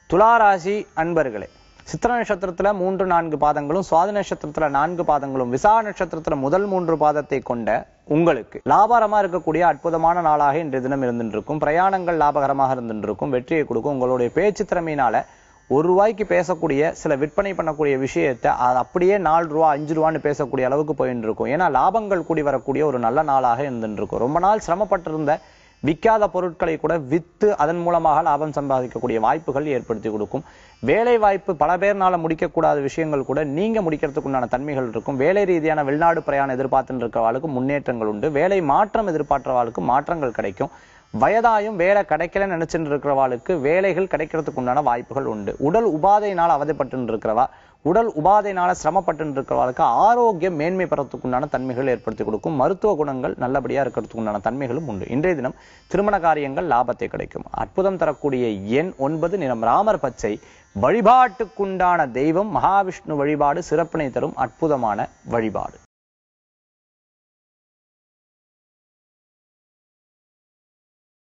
துளாராசி அன்பர்களே சித்திர நட்சத்திரத்துல மூன்று நான்கு பாதங்களும் சுவாதி நட்சத்திரத்துல நான்கு பாதங்களும் விசா நட்சத்திரத்துல முதல் மூன்று பாதத்தை கொண்ட உங்களுக்கு லாபகரமா இருக்கக்கூடிய அற்புதமான நாளாக இன்றைய தினம் இருந்துட்டு இருக்கும் பிரயாணங்கள் லாபகரமாக இருந்துட்டு இருக்கும் வெற்றியை கொடுக்கும் உங்களுடைய பேச்சு திறமையினால ஒரு ரூபாய்க்கு பேசக்கூடிய சில விற்பனை பண்ணக்கூடிய விஷயத்தை அது அப்படியே நாலு ரூபா அஞ்சு ரூபான்னு பேசக்கூடிய அளவுக்கு போயிட்டு இருக்கும் ஏன்னா லாபங்கள் கூடி வரக்கூடிய ஒரு நல்ல நாளாக இருந்துட்டு இருக்கும் ரொம்ப நாள் சிரமப்பட்டிருந்த விற்காத பொருட்களை கூட வித்து அதன் மூலமாக லாபம் சம்பாதிக்கக்கூடிய வாய்ப்புகள் ஏற்படுத்தி கொடுக்கும் வேலை வாய்ப்பு பல பேர்னால முடிக்கக்கூடாத விஷயங்கள் கூட நீங்க முடிக்கிறதுக்கு உண்டான தன்மைகள் இருக்கும் வேலை ரீதியான வெளிநாடு பிரயாணம் எதிர்பார்த்துட்டு இருக்கிறவாளுக்கு முன்னேற்றங்கள் உண்டு வேலை மாற்றம் எதிர்பார்க்கிறவாளுக்கு மாற்றங்கள் கிடைக்கும் வயதாயும் வேலை கிடைக்கலன்னு நினைச்சுட்டு இருக்கிறவாளுக்கு வேலைகள் கிடைக்கிறதுக்கு உண்டான வாய்ப்புகள் உண்டு உடல் உபாதையினால் அவதைப்பட்டு இருக்கிறவா உடல் உபாதையினால சிரமப்பட்டு இருக்கிறவர்களுக்கு ஆரோக்கியம் மேன்மை பெறத்துக்கு உண்டான தன்மைகள் ஏற்படுத்தி கொடுக்கும் மருத்துவ குணங்கள் நல்லபடியா இருக்கிறதுக்கு உண்டான தன்மைகளும் உண்டு இன்றைய தினம் திருமண காரியங்கள் லாபத்தை கிடைக்கும் அற்புதம் தரக்கூடிய எண் ஒன்பது நிறம் ராமர் பச்சை வழிபாட்டுக்குண்டான தெய்வம் மகாவிஷ்ணு வழிபாடு சிறப்பினை தரும் அற்புதமான வழிபாடு